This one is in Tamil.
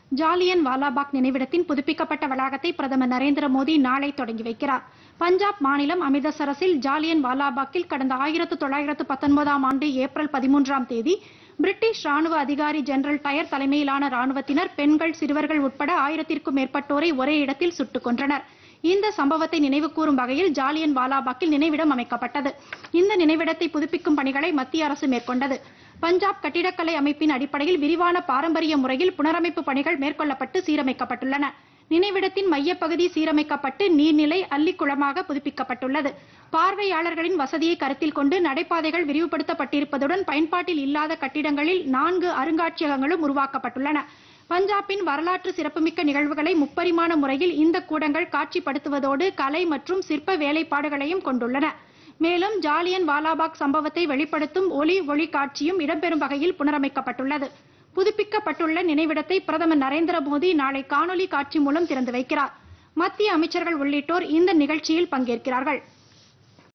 ஜாலியன் வாலாபாக் நினைவிடத்தின் புதுப்பிக்கப்பட்ட வளாகத்தை பிரதமர் நரேந்திர மோடி நாளை தொடங்கி வைக்கிறார் பஞ்சாப் மாநிலம் அமிர்தசரஸில் ஜாலியன் வாலாபாக்கில் கடந்த ஆயிரத்து தொள்ளாயிரத்து பத்தொன்பதாம் ஆண்டு ஏப்ரல் பதிமூன்றாம் தேதி பிரிட்டிஷ் ராணுவ அதிகாரி ஜெனரல் டயர் தலைமையிலான ராணுவத்தினர் பெண்கள் சிறுவர்கள் உட்பட ஆயிரத்திற்கும் மேற்பட்டோரை ஒரே இடத்தில் சுட்டுக் கொன்றனர் இந்த சம்பவத்தை நினைவுகூரும் வகையில் ஜாலியன் வாலாபாக்கில் நினைவிடம் அமைக்கப்பட்டது இந்த நினைவிடத்தை புதுப்பிக்கும் பணிகளை மத்திய அரசு மேற்கொண்டது பஞ்சாப் கட்டிடக்கலை அமைப்பின் அடிப்படையில் விரிவான பாரம்பரிய முறையில் புனரமைப்பு பணிகள் மேற்கொள்ளப்பட்டு சீரமைக்கப்பட்டுள்ளன நினைவிடத்தின் மையப்பகுதி சீரமைக்கப்பட்டு நீர்நிலை அள்ளிக்குளமாக புதுப்பிக்கப்பட்டுள்ளது பார்வையாளர்களின் வசதியை கருத்தில் கொண்டு நடைபாதைகள் விரிவுபடுத்தப்பட்டிருப்பதுடன் பயன்பாட்டில் இல்லாத கட்டிடங்களில் நான்கு அருங்காட்சியகங்களும் உருவாக்கப்பட்டுள்ளன பஞ்சாபின் வரலாற்று சிறப்புமிக்க நிகழ்வுகளை முப்பரிமாண முறையில் இந்த கூடங்கள் காட்சிப்படுத்துவதோடு கலை மற்றும் சிற்ப வேலைப்பாடுகளையும் கொண்டுள்ளன மேலும் ஜாலியன் வாலாபாக் சம்பவத்தை வெளிப்படுத்தும் ஒலி ஒளி காட்சியும் இடம்பெறும் வகையில் புனரமைக்கப்பட்டுள்ளது புதுப்பிக்கப்பட்டுள்ள நினைவிடத்தை பிரதமர் நரேந்திர மோடி நாளை காணொலி காட்சி மூலம் திறந்து வைக்கிறார் மத்திய அமைச்சர்கள் உள்ளிட்டோர் இந்த நிகழ்ச்சியில் பங்கேற்கிறார்கள்